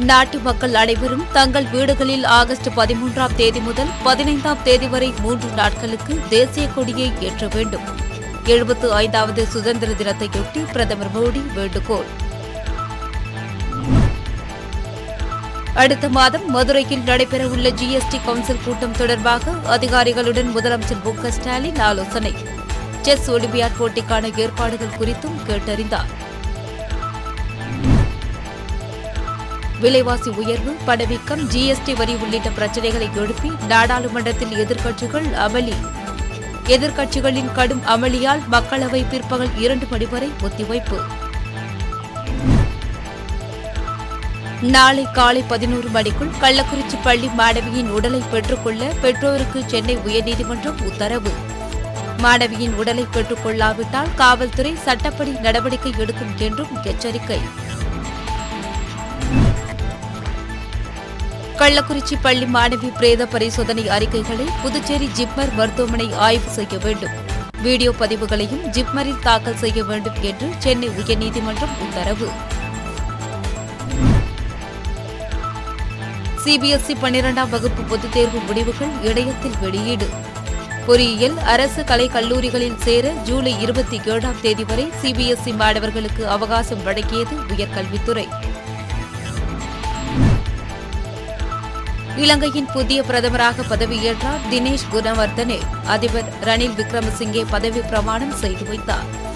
நாட்டு மக்கள் அனைவரும் தங்கள் வீடுகளில் ஆகஸ்ட் பதிமூன்றாம் தேதி முதல் பதினைந்தாம் தேதி வரை மூன்று நாட்களுக்கு தேசிய கொடியை ஏற்ற வேண்டும் எழுபத்து ஐந்தாவது சுதந்திர தினத்தையொட்டி பிரதமர் மோடி வேண்டுகோள் அடுத்த மாதம் மதுரையில் நடைபெறவுள்ள ஜிஎஸ்டி கவுன்சில் கூட்டம் தொடர்பாக அதிகாரிகளுடன் முதலமைச்சர் மு க ஸ்டாலின் ஆலோசனை செஸ் ஒலிம்பியாட் போட்டிக்கான ஏற்பாடுகள் குறித்தும் கேட்டறிந்தார் விலைவாசி உயர்வு பணவீக்கம் ஜிஎஸ்டி வரி உள்ளிட்ட பிரச்சினைகளை எழுப்பி நாடாளுமன்றத்தில் எதிர்க்கட்சிகள் அமளி எதிர்க்கட்சிகளின் கடும் அமளியால் மக்களவை பிற்பகல் இரண்டு மணி வரை ஒத்திவைப்பு நாளை காலை பதினோரு மணிக்குள் கள்ளக்குறிச்சி பள்ளி மாணவியின் உடலை பெற்றுக்கொள்ள பெற்றோருக்கு சென்னை உயர்நீதிமன்றம் உத்தரவு மாணவியின் உடலை பெற்றுக் கொள்ளாவிட்டால் காவல்துறை சட்டப்படி நடவடிக்கை எடுக்கும் என்றும் எச்சரிக்கை கள்ளக்குறிச்சி பள்ளி மாணவி பிரேத பரிசோதனை அறிக்கைகளை புதுச்சேரி ஜிப்மர் மருத்துவமனை ஆய்வு செய்ய வேண்டும் வீடியோ பதிவுகளையும் ஜிப்மரில் தாக்கல் செய்ய வேண்டும் என்று சென்னை உயர்நீதிமன்றம் உத்தரவு சிபிஎஸ்இ பன்னிரண்டாம் வகுப்பு பொதுத் தேர்வு முடிவுகள் இணையத்தில் வெளியீடு பொறியியல் அரசு கலை கல்லூரிகளில் சேர ஜூலை இருபத்தி ஏழாம் தேதி வரை சிபிஎஸ்இ மாணவர்களுக்கு அவகாசம் வழங்கியது உயர்கல்வித்துறை இலங்கையின் புதிய பிரதமராக பதவியேற்றார் தினேஷ் குணவர்தனே அதிபர் ரணில் விக்ரமசிங்கே பதவி பிரமாணம் செய்து வைத்தார்